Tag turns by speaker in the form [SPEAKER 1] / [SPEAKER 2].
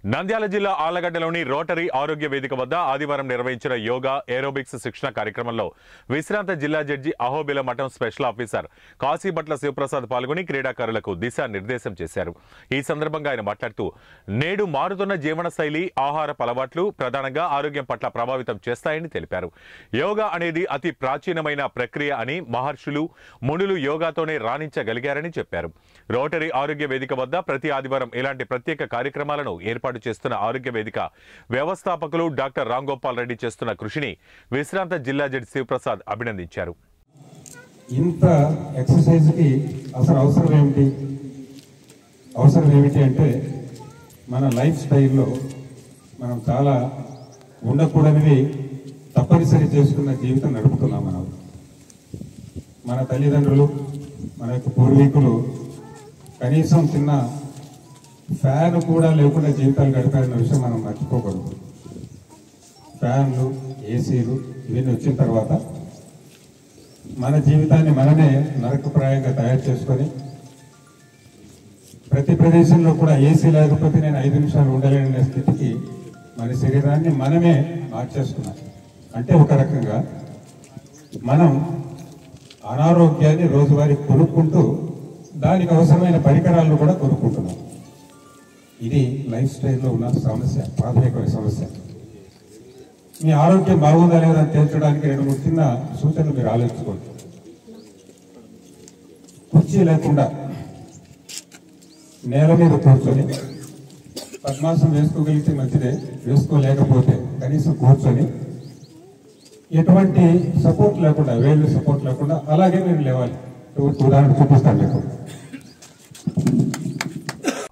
[SPEAKER 1] నంద్యాల జిల్లా ఆలగడ్డలోని రోటరీ ఆరోగ్య వేదిక వద్ద ఆదివారం నిర్వహించిన యోగా ఏరోబిక్స్ శిక్షణ కార్యక్రమంలో విశ్రాంత జిల్లా జడ్జి అహోబిల మఠం స్పెషల్ ఆఫీసర్ కాశీభట్ల శివప్రసాద్ పాల్గొని క్రీడాకారులకు దిశానిర్దేశం చేశారు ఈ సందర్భంగా ఆయన మాట్లాడుతూ నేడు మారుతున్న జీవన శైలి ఆహార అలవాట్లు ప్రధానంగా ఆరోగ్యం పట్ల ప్రభావితం చేస్తాయని తెలిపారు యోగా అనేది అతి ప్రాచీనమైన ప్రక్రియ అని మహర్షులు మునులు యోగాతోనే రాణించగలిగారని చెప్పారు రోటరీ ఆరోగ్య వేదిక వద్ద ప్రతి ఆదివారం ఇలాంటి ప్రత్యేక కార్యక్రమాలను ఏర్పాటు చేస్తున్న ఆరోగ్య వేదిక వ్యవస్థాపకులు డాక్టర్ రాంగోపాల్ రెడ్డి చేస్తున్న కృషిని విశ్రాంత జిల్లా జడ్జి శివప్రసాద్ అభినందించారు
[SPEAKER 2] ఇంత ఎక్సర్సైజ్కి అసలు అవసరం ఏమిటి అవసరం ఏమిటి అంటే మన లైఫ్ స్టైల్లో మనం చాలా ఉండకూడనివి తప్పనిసరి చేసుకున్న జీవితం నడుపుతున్నాం మనం మన తల్లిదండ్రులు మన యొక్క పూర్వీకులు కనీసం చిన్న ఫ్యాన్ కూడా లేకుండా జీవితాలు గడిపారన్న విషయం మనం మర్చిపోకూడదు ఫ్యాన్లు ఏసీలు ఇవన్నీ వచ్చిన తర్వాత మన జీవితాన్ని మనమే నరకప్రాయంగా తయారు చేసుకొని ప్రతి ప్రదేశంలో కూడా ఏసీ లేకపోతే నేను ఐదు నిమిషాలు ఉండలేననే స్థితికి మన శరీరాన్ని మనమే మార్చేసుకున్నాం అంటే ఒక రకంగా మనం అనారోగ్యాన్ని రోజువారీ కొనుక్కుంటూ దానికి అవసరమైన పరికరాలను కూడా కొనుక్కుంటున్నాం ఇది లైఫ్ స్టైల్లో ఉన్న సమస్య ప్రాథమికమైన సమస్య మీ ఆరోగ్యం బాగుందా లేదా అని తేల్చడానికి రెండు మూడు చిన్న సూచనలు మీరు ఆలోచించుకోండి కుర్చీ లేకుండా నేల మీద కూర్చొని పద్మాసం వేసుకోగలిగితే మంచిదే వేసుకోలేకపోతే కనీసం కూర్చొని ఎటువంటి సపోర్ట్ లేకుండా వేళ్ళు సపోర్ట్ లేకుండా అలాగే మీరు లేవాలి ఉదాహరణ చూపిస్తాను మీకు